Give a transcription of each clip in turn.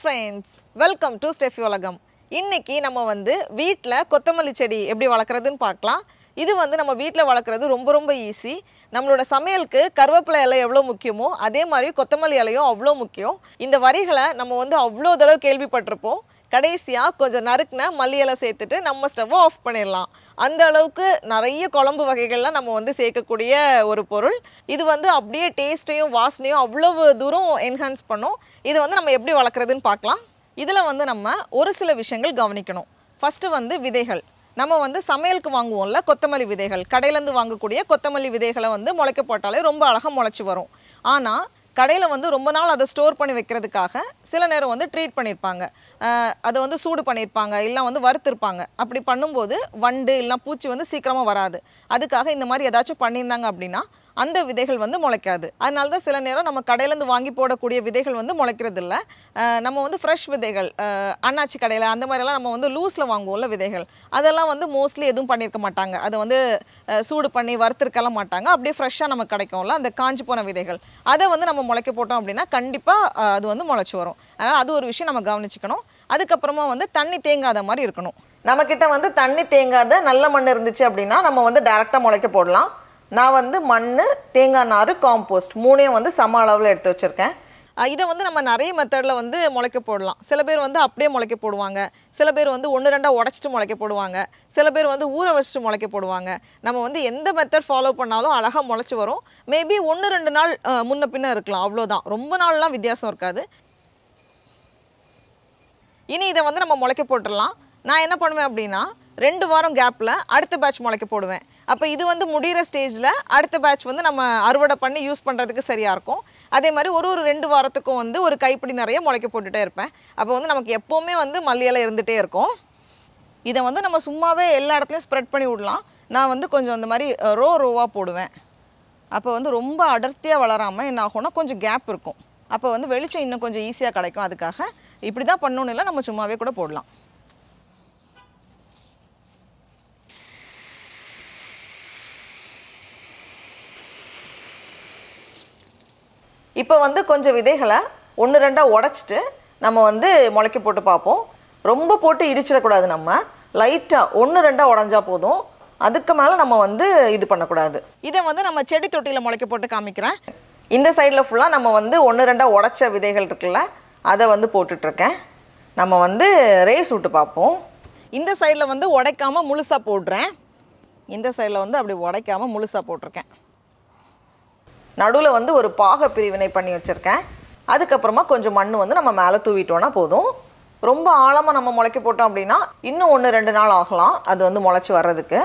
Friends welcome to Steffi உலகம் இன்னைக்கு நம்ம வந்து வீட்டில் கொத்தமல்லி செடி எப்படி வளர்க்குறதுன்னு பார்க்கலாம் இது வந்து நம்ம வீட்டில் வளர்க்குறது ரொம்ப ரொம்ப ஈஸி நம்மளோட சமையலுக்கு கருவேப்பிலை இலை எவ்வளோ முக்கியமோ அதே மாதிரி கொத்தமல்லி இலையும் அவ்வளோ முக்கியம் இந்த வரிகளை நம்ம வந்து அவ்வளோ தடவை கேள்விப்பட்டிருப்போம் கடைசியாக கொஞ்சம் நறுக்குன மல்லி இலை சேர்த்துட்டு நம்ம ஸ்டவ்வை ஆஃப் பண்ணிடலாம் அந்த அளவுக்கு நிறைய குழம்பு வகைகள்லாம் நம்ம வந்து சேர்க்கக்கூடிய ஒரு பொருள் இது வந்து அப்படியே டேஸ்ட்டையும் வாசனையும் அவ்வளவு தூரம் என்ஹான்ஸ் பண்ணும் இது வந்து நம்ம எப்படி வளர்க்குறதுன்னு பார்க்கலாம் இதில் வந்து நம்ம ஒரு சில விஷயங்கள் கவனிக்கணும் ஃபஸ்ட்டு வந்து விதைகள் நம்ம வந்து சமையலுக்கு வாங்குவோம்ல கொத்தமல்லி விதைகள் கடையிலேருந்து வாங்கக்கூடிய கொத்தமல்லி விதைகளை வந்து முளைக்க போட்டாலே ரொம்ப அழகாக முளைச்சி வரும் ஆனால் கடையில் வந்து ரொம்ப நாள் அதை ஸ்டோர் பண்ணி வைக்கிறதுக்காக சில நேரம் வந்து ட்ரீட் பண்ணியிருப்பாங்க அஹ் அதை வந்து சூடு பண்ணியிருப்பாங்க இல்லை வந்து வறுத்திருப்பாங்க அப்படி பண்ணும்போது வண்டு இல்லைனா பூச்சி வந்து சீக்கிரமாக வராது அதுக்காக இந்த மாதிரி ஏதாச்சும் பண்ணியிருந்தாங்க அப்படின்னா அந்த விதைகள் வந்து முளைக்காது அதனால தான் சில நேரம் நம்ம கடையிலேருந்து வாங்கி போடக்கூடிய விதைகள் வந்து முளைக்கிறது இல்லை அஹ் நம்ம வந்து ஃப்ரெஷ் விதைகள் அஹ் அண்ணாச்சி கடையில் அந்த மாதிரிலாம் நம்ம வந்து லூஸில் வாங்குவோம்ல விதைகள் அதெல்லாம் வந்து மோஸ்ட்லி எதுவும் பண்ணியிருக்க மாட்டாங்க அதை வந்து அஹ் சூடு பண்ணி வறுத்துருக்கலாம் மாட்டாங்க அப்படியே ஃப்ரெஷ்ஷாக நமக்கு கிடைக்கும்ல அந்த காஞ்சி போன விதைகள் அதை வந்து நம்ம முளைக்க போட்டோம் அப்படின்னா கண்டிப்பாக அது வந்து முளைச்சி வரும் அதனால் அது ஒரு விஷயம் நம்ம கவனிச்சுக்கணும் அதுக்கப்புறமா வந்து தண்ணி தேங்காத மாதிரி இருக்கணும் நம்மக்கிட்ட வந்து தண்ணி தேங்காத நல்ல மண் இருந்துச்சு அப்படின்னா நம்ம வந்து டேரெக்டாக முளைக்க போடலாம் நான் வந்து மண் தேங்காய் நார் காம்போஸ்ட் மூணையும் வந்து சம அளவில் எடுத்து வச்சுருக்கேன் இதை வந்து நம்ம நிறைய மெத்தடில் வந்து முளைக்க போடலாம் சில பேர் வந்து அப்படியே முளைக்க போடுவாங்க சில பேர் வந்து ஒன்று ரெண்டாக உடச்சிட்டு முளைக்க போடுவாங்க சில பேர் வந்து ஊற வச்சுட்டு முளைக்க போடுவாங்க நம்ம வந்து எந்த மெத்தட் ஃபாலோ பண்ணாலும் அழகாக முளைச்சி வரும் மேபி ஒன்று ரெண்டு நாள் அஹ், முன்ன பின்ன இருக்கலாம் அவ்வளோதான் ரொம்ப நாள்லாம் வித்தியாசம் இருக்காது இனி இதை வந்து நம்ம முளைக்க போட்டுடலாம் நான் என்ன பண்ணுவேன் அப்படின்னா ரெண்டு வாரம் கேப்பில் அடுத்த பேட்ச் முளைக்க போடுவேன் அப்போ இது வந்து முடிகிற ஸ்டேஜில் அடுத்த பேட்ச் வந்து நம்ம அறுவடை பண்ணி யூஸ் பண்ணுறதுக்கு சரியாக இருக்கும் அதே மாதிரி ஒரு ஒரு ரெண்டு வாரத்துக்கும் வந்து ஒரு கைப்பிடி நிறைய முளைக்க போட்டுகிட்டே இருப்பேன் அப்போ வந்து நமக்கு எப்போவுமே வந்து மல்லி இலை இருந்துகிட்டே இருக்கும் இதை வந்து நம்ம சும்மாவே எல்லா இடத்துலையும் ஸ்ப்ரெட் பண்ணி விடலாம் நான் வந்து கொஞ்சம் அந்த மாதிரி ரோ ரோவாக போடுவேன் அப்போ வந்து ரொம்ப அடர்த்தியாக வளராமல் என்ன ஆகும்னா கொஞ்சம் கேப் இருக்கும் அப்போ வந்து வெளிச்சம் இன்னும் கொஞ்சம் ஈஸியாக கிடைக்கும் அதுக்காக இப்படி தான் பண்ணணும் இல்லை நம்ம சும்மாவே கூட போடலாம் இப்போ வந்து கொஞ்சம் விதைகளை ஒன்று ரெண்டாக உடச்சிட்டு நம்ம வந்து முளைக்க போட்டு பார்ப்போம் ரொம்ப போட்டு இடிச்சிடக்கூடாது நம்ம லைட்டாக ஒன்று ரெண்டாக உடஞ்சா போதும் அதுக்கு மேலே நம்ம வந்து இது பண்ணக்கூடாது இதை வந்து நம்ம செடி தொட்டியில் முளைக்க போட்டு காமிக்கிறேன் இந்த சைடில் ஃபுல்லாக நம்ம வந்து ஒன்று ரெண்டாக உடச்ச விதைகள் இருக்குல்ல அதை வந்து போட்டுட்ருக்கேன் நம்ம வந்து ரேஸ் விட்டு பார்ப்போம் இந்த சைடில் வந்து உடைக்காம முழுசாக போடுறேன் இந்த சைடில் வந்து அப்படி உடைக்காம முழுசாக போட்டிருக்கேன் நடுவில் வந்து ஒரு பாக பிரிவினை பண்ணி வச்சுருக்கேன் அதுக்கப்புறமா கொஞ்சம் மண் வந்து நம்ம மேலே தூவிட்டோன்னா போதும் ரொம்ப ஆழமாக நம்ம முளைக்க போட்டோம் அப்படின்னா இன்னும் ஒன்று ரெண்டு நாள் ஆகலாம் அது வந்து முளைச்சி வர்றதுக்கு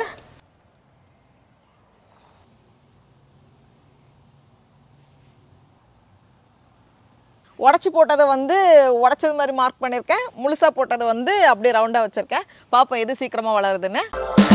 உடச்சி போட்டதை வந்து உடச்சது மாதிரி மார்க் பண்ணியிருக்கேன் முழுசாக போட்டதை வந்து அப்படியே ரவுண்டாக வச்சுருக்கேன் பார்ப்போம் எது சீக்கிரமாக வளருதுன்னு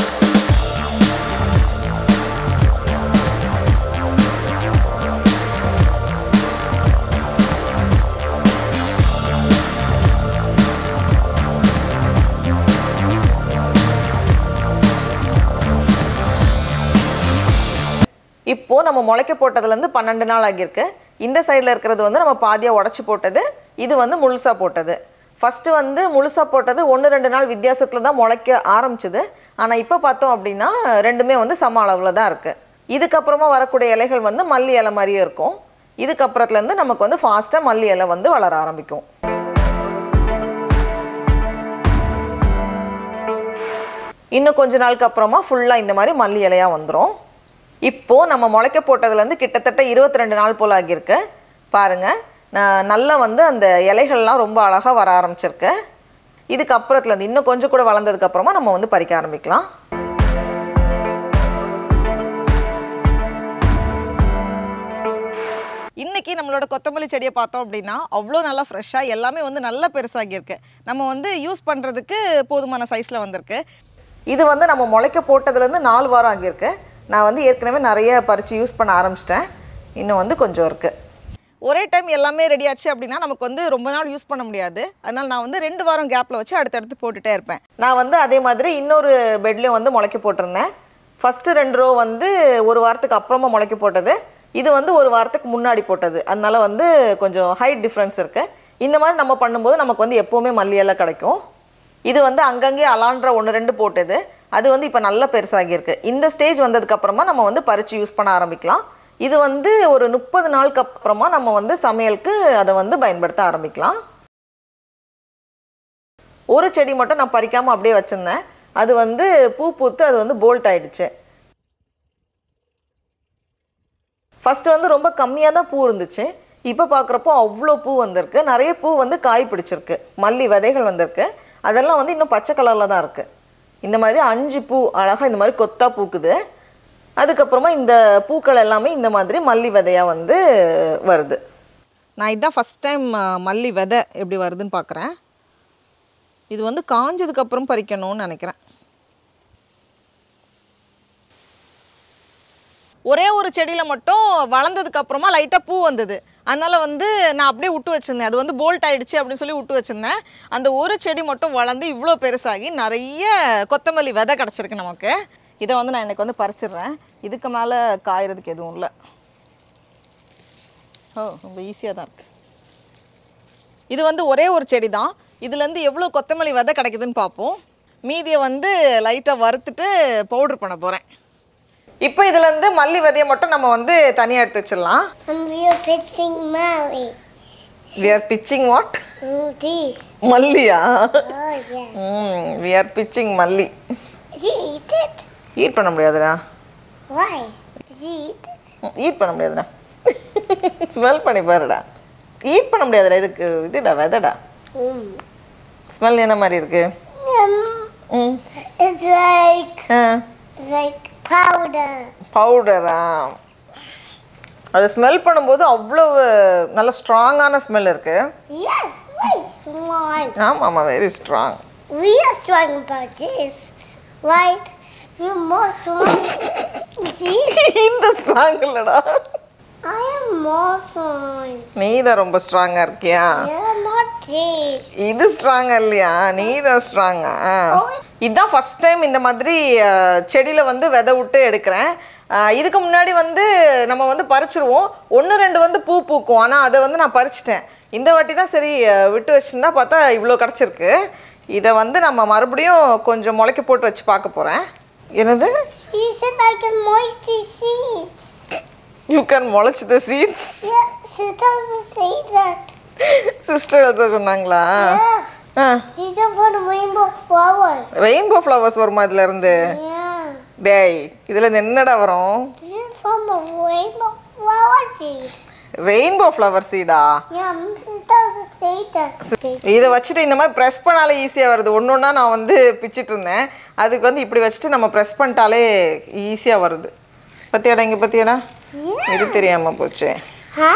இப்போது நம்ம முளைக்க போட்டதுலேருந்து பன்னெண்டு நாள் ஆகியிருக்கு இந்த சைடில் இருக்கிறது வந்து நம்ம பாதியாக உடச்சி போட்டது இது வந்து முழுசாக போட்டது ஃபஸ்ட்டு வந்து முழுசாக போட்டது ஒன்று ரெண்டு நாள் வித்தியாசத்தில் தான் முளைக்க ஆரம்பிச்சுது ஆனால் இப்போ பார்த்தோம் அப்படின்னா ரெண்டுமே வந்து சம அளவில் தான் இருக்குது இதுக்கப்புறமா வரக்கூடிய இலைகள் வந்து மல்லி இலை மாதிரியே இருக்கும் இதுக்கப்புறத்துலேருந்து நமக்கு வந்து ஃபாஸ்ட்டாக மல்லி இலை வந்து வளர ஆரம்பிக்கும் இன்னும் கொஞ்ச நாளுக்கு அப்புறமா ஃபுல்லாக இந்த மாதிரி மல்லி இலையாக வந்துடும் இப்போது நம்ம முளைக்க போட்டதுலேருந்து கிட்டத்தட்ட இருபத்தி ரெண்டு நாள் போல் ஆகியிருக்கு பாருங்கள் நான் நல்லா வந்து அந்த இலைகள்லாம் ரொம்ப அழகாக வர ஆரம்பிச்சிருக்கு இதுக்கு அப்புறத்துலேருந்து இன்னும் கொஞ்சம் கூட வளர்ந்ததுக்கப்புறமா நம்ம வந்து பறிக்க ஆரம்பிக்கலாம் இன்னைக்கு நம்மளோட கொத்தமல்லி செடியை பார்த்தோம் அப்படின்னா அவ்வளோ நல்லா ஃப்ரெஷ்ஷாக எல்லாமே வந்து நல்லா பெருசாகியிருக்கு நம்ம வந்து யூஸ் பண்ணுறதுக்கு போதுமான சைஸில் வந்திருக்கு இது வந்து நம்ம முளைக்க போட்டதுலேருந்து நாலு வாரம் ஆகியிருக்கு நான் வந்து ஏற்கனவே நிறைய பறித்து யூஸ் பண்ண ஆரம்பிச்சிட்டேன் இன்னும் வந்து கொஞ்சம் இருக்குது ஒரே டைம் எல்லாமே ரெடி ஆச்சு அப்படின்னா நமக்கு வந்து ரொம்ப நாள் யூஸ் பண்ண முடியாது அதனால் நான் வந்து ரெண்டு வாரம் கேப்பில் வச்சு அடுத்தடுத்து போட்டுட்டே இருப்பேன் நான் வந்து அதே மாதிரி இன்னொரு பெட்லேயும் வந்து முளைக்க போட்டிருந்தேன் ஃபஸ்ட்டு ரெண்டு ரோ வந்து ஒரு வாரத்துக்கு அப்புறமா முளைக்க போட்டது இது வந்து ஒரு வாரத்துக்கு முன்னாடி போட்டது அதனால வந்து கொஞ்சம் ஹைட் டிஃப்ரென்ஸ் இருக்குது இந்த மாதிரி நம்ம பண்ணும்போது நமக்கு வந்து எப்போவுமே மல்லி இலை கிடைக்கும் இது வந்து அங்கங்கே அலான்ற ஒன்று ரெண்டு போட்டது அது வந்து இப்போ நல்லா பெருசாகியிருக்கு இந்த ஸ்டேஜ் வந்ததுக்கப்புறமா நம்ம வந்து பறித்து யூஸ் பண்ண ஆரம்பிக்கலாம் இது வந்து ஒரு முப்பது நாளுக்கு அப்புறமா நம்ம வந்து சமையலுக்கு அதை வந்து பயன்படுத்த ஆரம்பிக்கலாம் ஒரு செடி மட்டும் நான் பறிக்காமல் அப்படியே வச்சுருந்தேன் அது வந்து பூ பூத்து அது வந்து போல்ட் ஆயிடுச்சு ஃபர்ஸ்ட் வந்து ரொம்ப கம்மியாக தான் பூ இருந்துச்சு இப்போ பார்க்குறப்போ அவ்வளோ பூ வந்திருக்கு நிறைய பூ வந்து காய் பிடிச்சிருக்கு மல்லி விதைகள் வந்திருக்கு அதெல்லாம் வந்து இன்னும் பச்சை கலரில் தான் இருக்குது இந்த மாதிரி அஞ்சு பூ அழகாக இந்த மாதிரி கொத்தா பூக்குது அதுக்கப்புறமா இந்த பூக்கள் எல்லாமே இந்த மாதிரி மல்லி விதையாக வந்து வருது நான் இதுதான் ஃபஸ்ட் டைம் மல்லி விதை எப்படி வருதுன்னு பார்க்குறேன் இது வந்து காஞ்சதுக்கப்புறம் பறிக்கணும்னு நினைக்கிறேன் ஒரே ஒரு செடியில் மட்டும் வளர்ந்ததுக்கு அப்புறமா லைட்டாக பூ வந்தது அதனால் வந்து நான் அப்படியே விட்டு வச்சுருந்தேன் அது வந்து போல்ட் ஆயிடுச்சு அப்படின்னு சொல்லி விட்டு வச்சுருந்தேன் அந்த ஒரு செடி மட்டும் வளர்ந்து இவ்வளோ பெருசாகி நிறைய கொத்தமல்லி விதை கிடச்சிருக்கு நமக்கு இதை வந்து நான் எனக்கு வந்து பறிச்சிடுறேன் இதுக்கு மேலே காயறதுக்கு எதுவும் இல்லை ஓ ரொம்ப ஈஸியாக தான் இருக்குது இது வந்து ஒரே ஒரு செடி தான் இதுலேருந்து எவ்வளோ கொத்தமல்லி விதை கிடைக்குதுன்னு பார்ப்போம் மீதியை வந்து லைட்டாக வறுத்துட்டு பவுடர் பண்ண போகிறேன் இப்போ இதுலேருந்து மல்லி விதையை மட்டும் நம்ம வந்து தனியாக எடுத்து வச்சிடலாம் And we are pitching Mary. We are pitching what Mm, this. மல்லியா Oh, yeah. ம் we are pitching malli Did you eat it? Eat பண்ண முடியாதுடா Why? Did you eat it? Eat பண்ண முடியாதுடா ஸ்மெல் பண்ணி பாருடா ஈட் பண்ண முடியாதுடா இதுக்கு இதுடா விதைடா Mm. ஸ்மெல் என்ன மாதிரி இருக்கு Um, ம் it's like ah it's like powder. பவுடரா அது ஸ்மெல் பண்ணும்போது அவ்வளோ நல்ல ஸ்ட்ராங்கான ஸ்மெல் இருக்கு Yes, very strong. ஆமாம் ஆமாம் very strong We are strong about this, right? We're more strong. See, இந்த ஸ்ட்ராங் இல்லடா I am more strong. நீ தான் ரொம்ப ஸ்ட்ராங்காக இருக்கியா You're not this. இது ஸ்ட்ராங்கா இல்லையா நீ தான் ஸ்ட்ராங்கா இதுதான் ஃபர்ஸ்ட் டைம் இந்த மாதிரி செடியில் வந்து விதை விட்டு எடுக்கிறேன் அஹ், இதுக்கு முன்னாடி வந்து நம்ம வந்து பறிச்சிருவோம் ஒன்று ரெண்டு வந்து பூ பூக்கும் ஆனால் அதை வந்து நான் பறிச்சிட்டேன் இந்த வாட்டி தான் சரி அஹ், விட்டு வச்சுருந்தா பார்த்தா இவ்வளோ கிடச்சிருக்கு இதை வந்து நம்ம மறுபடியும் கொஞ்சம் முளைக்க போட்டு வச்சு பார்க்க போகிறேன் என்னது She said I can moist the seeds. You can முளைச்சி the seeds Yeah, she told us to say that. Sister Elsa சொன்னாங்களா Yeah. ஆ These are for the rainbow flowers. Rainbow flowers வருமா இதுல இருந்து Yeah. டேய் இதுல இருந்து என்னடா வரும் This is from a rainbow flower seed. Rainbow flower சீடா Yeah, she told us to say that. இதை வச்சுட்டு இந்த மாதிரி ப்ரெஸ் பண்ணாலே ஈஸியாக வருது ஒன்று ஒன்றா நான் வந்து பிச்சிட்டு இருந்தேன் அதுக்கு வந்து இப்படி வச்சுட்டு நம்ம ப்ரெஸ் பண்ணிட்டாலே ஈஸியாக வருது பத்தியாடா இங்கே பத்தியாடா Yeah. இது தெரியாமல் போச்சு Huh?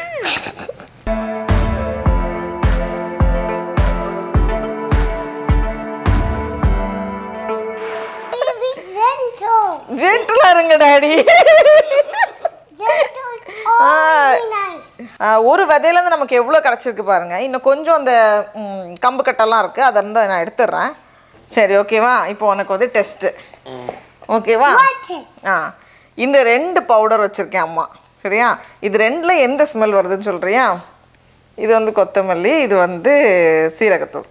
Be gentle. ஜென்டலாக இருங்க daddy Gentle is always nice. ஒரு விதையிலேருந்து நமக்கு எவ்வளோ கிடச்சிருக்கு பாருங்க இன்னும் கொஞ்சம் அந்த ம், கம்பு கட்டெல்லாம் இருக்குது அதை இருந்து நான் எடுத்துடுறேன் சரி ஓகேவா இப்போ உனக்கு வந்து டெஸ்ட்டு ஓகேவா What is? ஆ இந்த ரெண்டு பவுடர் வச்சுருக்கேன் அம்மா சரியா இது ரெண்டில் எந்த ஸ்மெல் வருதுன்னு சொல்கிறியா இது வந்து கொத்தமல்லி இது வந்து சீரகத்தூள்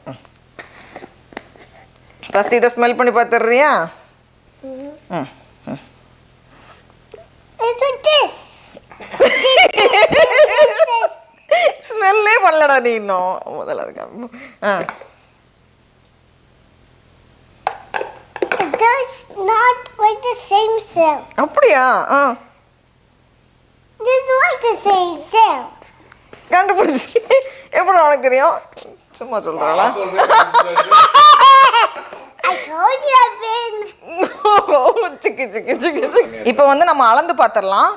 ஃபஸ்ட் இதை ஸ்மெல் பண்ணி பார்த்துடுறியா ம் It's with this. ஸ்மெல்லே பண்ணலடா நீ இன்னும் முதல்ல அதுக்கு ஆ It does not like the same cell. அப்படியா ஆ This is like the same cell. கண்டுபிடிச்சி எப்படி உனக்கு தெரியும் சும்மா சொல்கிறாளா I told you I've been. சிக்கி சிக்கி சிக்கி சிக்கி இப்போ வந்து நம்ம அளந்து பார்த்துடலாம்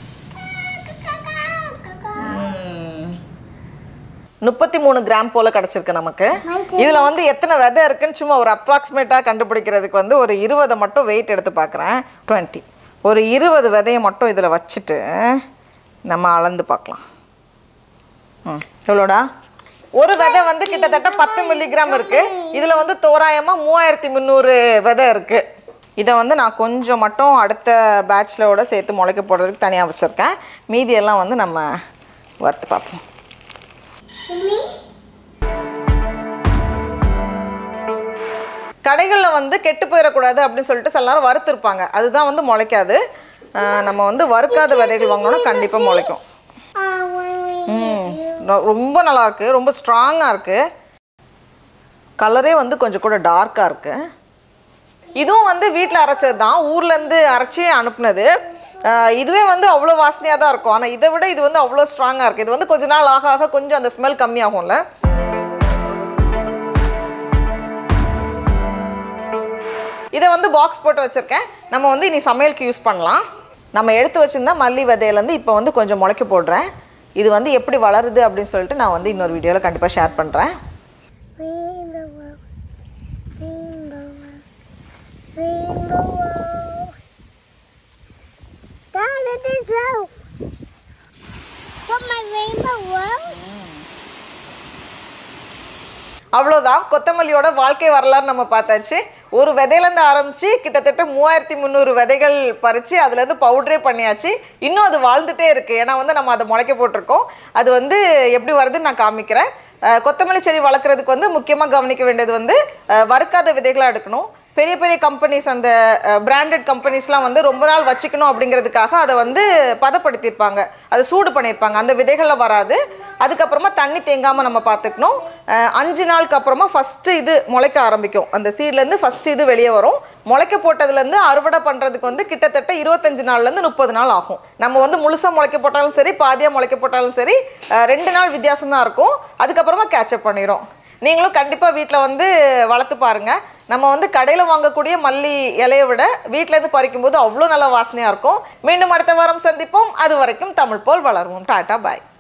முப்பத்தி மூணு கிராம் போல கிடச்சிருக்கு நமக்கு இதில் வந்து எத்தனை விதை இருக்குன்னு சும்மா ஒரு அப்ராக்சிமேட்டாக கண்டுபிடிக்கிறதுக்கு வந்து ஒரு இருபதை மட்டும் வெயிட் எடுத்து பார்க்குறேன் டுவெண்ட்டி ஒரு இருபது விதையை மட்டும் இதில் வச்சுட்டு நம்ம அளந்து பார்க்கலாம் ம் எவ்வளோடா ஒரு விதை வந்து கிட்டத்தட்ட பத்து மில்லிகிராம் இருக்கு இதில் வந்து தோராயமாக மூவாயிரத்தி முந்நூறு விதை இருக்கு இதை வந்து நான் கொஞ்சம் மட்டும் அடுத்த பேட்ச்லோட சேர்த்து முளைக்க போடுறதுக்கு தனியாக வச்சுருக்கேன் மீதியெல்லாம் வந்து நம்ம வறுத்து பார்ப்போம் Me? கடைகளில் வந்து கெட்டு போயிடக்கூடாது அப்படின்னு சொல்லிட்டு சில நேரம் வறுத்துருப்பாங்க அதுதான் வந்து முளைக்காது அஹ் நம்ம வந்து வறுக்காத விதைகள் வாங்கினோன்னா கண்டிப்பாக முளைக்கும் Uh, when we ம் ரொ- ரொம்ப நல்லா இருக்கு ரொம்ப ஸ்ட்ராங்காக இருக்கு கலரே வந்து கொஞ்சம் கூட டார்க்காக இருக்கு இதுவும் வந்து வீட்டில் அரைச்சது தான் ஊர்லேருந்து அரைச்சி அனுப்புனது அஹ் இதுவே வந்து அவ்வளோ வாசனையாக தான் இருக்கும் ஆனால் இதை விட இது வந்து அவ்வளோ ஸ்ட்ராங்காக இருக்குது இது வந்து கொஞ்ச நாள் ஆக ஆக கொஞ்சம் அந்த ஸ்மெல் கம்மியாகும்ல இதை வந்து பாக்ஸ் போட்டு வச்சுருக்கேன் நம்ம வந்து இனி சமையலுக்கு யூஸ் பண்ணலாம் நம்ம எடுத்து வச்சிருந்தா மல்லி விதையிலேருந்து இப்போ வந்து கொஞ்சம் முளைக்க போடுறேன் இது வந்து எப்படி வளருது அப்படின்னு சொல்லிட்டு நான் வந்து இன்னொரு வீடியோவில் கண்டிப்பாக ஷேர் பண்ணுறேன் rainbow, rainbow, rainbow. Down at this low. Put my rainbow world. அவ்வளோதான் கொத்தமல்லியோட வாழ்க்கை வரலாறு நம்ம பார்த்தாச்சு ஒரு விதையிலேருந்து ஆரம்பித்து கிட்டத்தட்ட மூவாயிரத்தி முந்நூறு விதைகள் பறித்து அதுலேருந்து பவுடரே பண்ணியாச்சு இன்னும் அது வாழ்ந்துட்டே இருக்குது ஏன்னா வந்து நம்ம அதை முளைக்க போட்டிருக்கோம் அது வந்து எப்படி வருதுன்னு நான் காமிக்கிறேன் அஹ் கொத்தமல்லி செடி வளர்க்குறதுக்கு வந்து முக்கியமாக கவனிக்க வேண்டியது வந்து அஹ் வறுக்காத விதைகளாக எடுக்கணும் பெரிய பெரிய கம்பெனிஸ் அந்த பிராண்டட் கம்பெனிஸ்லாம் வந்து ரொம்ப நாள் வச்சுக்கணும் அப்படிங்கிறதுக்காக அதை வந்து பதப்படுத்தியிருப்பாங்க அதை சூடு பண்ணியிருப்பாங்க அந்த விதைகளில் வராது அதுக்கப்புறமா தண்ணி தேங்காமல் நம்ம பார்த்துக்கணும் அஹ் அஞ்சு நாளுக்கு அப்புறமா ஃபஸ்ட்டு இது முளைக்க ஆரம்பிக்கும் அந்த சீட்லேருந்து ஃபஸ்ட்டு இது வெளியே வரும் முளைக்க போட்டதுலேருந்து அறுவடை பண்ணுறதுக்கு வந்து கிட்டத்தட்ட இருபத்தஞ்சு நாள்லேருந்து முப்பது நாள் ஆகும் நம்ம வந்து முழுசாக முளைக்க போட்டாலும் சரி பாதியாக முளைக்க போட்டாலும் சரி அஹ் ரெண்டு நாள் வித்தியாசம் தான் இருக்கும் அதுக்கப்புறமா கேட்சப் பண்ணிடும் நீங்களும் கண்டிப்பாக வீட்டில் வந்து வளர்த்து பாருங்கள் நம்ம வந்து கடையில் வாங்கக்கூடிய மல்லி இலையை விட வீட்டிலேருந்து பறிக்கும்போது அவ்வளோ நல்ல வாசனையாக இருக்கும் மீண்டும் அடுத்த வாரம் சந்திப்போம் அது வரைக்கும் தமிழ் போல் வளருவோம் டாட்டா பாய்